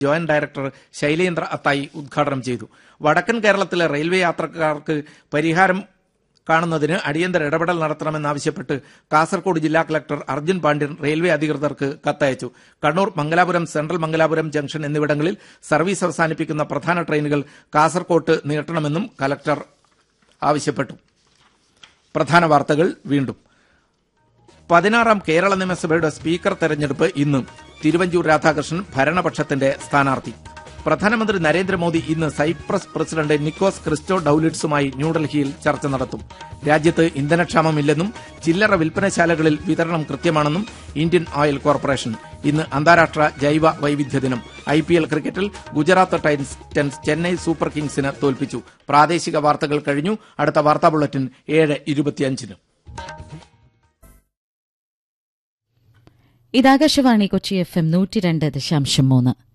joint director Shailendra അത്തായി ഉദ്ഘാടനം ചെയ്തു വടക്കൻ കേരളത്തിലെ റെയിൽവേ യാത്രക്കാർക്ക് പരിഹാരം കാണുന്നതിന് അടിയന്തര ഇടപെടൽ നടത്തണമെന്നാവശ്യപ്പെട്ട് കാസർഗോഡ് ജില്ലാ കളക്ടർ അർജുൻ പാണ്ഡ്യൻ റെയിൽവേ അധികൃതർക്ക് കത്തയച്ചു കണ്ണൂർ മംഗലാപുരം സെൻട്രൽ മംഗലാപുരം ജംഗ്ഷൻ എന്നിവിടങ്ങളിൽ സർവീസ് അവസാനിപ്പിക്കുന്ന പ്രധാന ട്രെയിനുകൾ കാസർകോട്ട് നീട്ടണമെന്നും കലക്ടർ ആവശ്യപ്പെട്ടു പ്രധാന വാർത്തകൾ വീണ്ടും പതിനാറാം കേരള നിയമസഭയുടെ സ്പീക്കർ തെരഞ്ഞെടുപ്പ് ഇന്ന് തിരുവഞ്ചൂർ രാധാകൃഷ്ണൻ ഭരണപക്ഷത്തിന്റെ സ്ഥാനാർത്ഥി പ്രധാനമന്ത്രി നരേന്ദ്രമോദി ഇന്ന് സൈപ്രസ് പ്രസിഡന്റ് നിക്കോസ് ക്രിസ്റ്റോ ഡൌലിഡ്സുമായി ന്യൂഡൽഹിയിൽ ചർച്ച നടത്തും രാജ്യത്ത് ഇന്ധനക്ഷാമമില്ലെന്നും ചില്ലറ വിൽപ്പനശാലകളിൽ വിതരണം കൃത്യമാണെന്നും ഇന്ത്യൻ ഓയിൽ കോർപ്പറേഷൻ ഇന്ന് അന്താരാഷ്ട്ര ജൈവ വൈവിധ്യ ദിനം ഐ പി എൽ ക്രിക്കറ്റിൽ ഗുജറാത്ത് ടൈറ്റൻസ് ചെന്നൈ സൂപ്പർ കിങ്സിന് തോൽപ്പിച്ചു പ്രാദേശിക വാർത്തകൾ കഴിഞ്ഞു അടുത്ത വാർത്താ ബുള്ളറ്റിൻ ഏഴ് ഇരുപത്തിയഞ്ചിന് ഇതാകാശവാണി കൊച്ചി എഫ് എം നൂറ്റി രണ്ട് ദശാംശം മൂന്ന്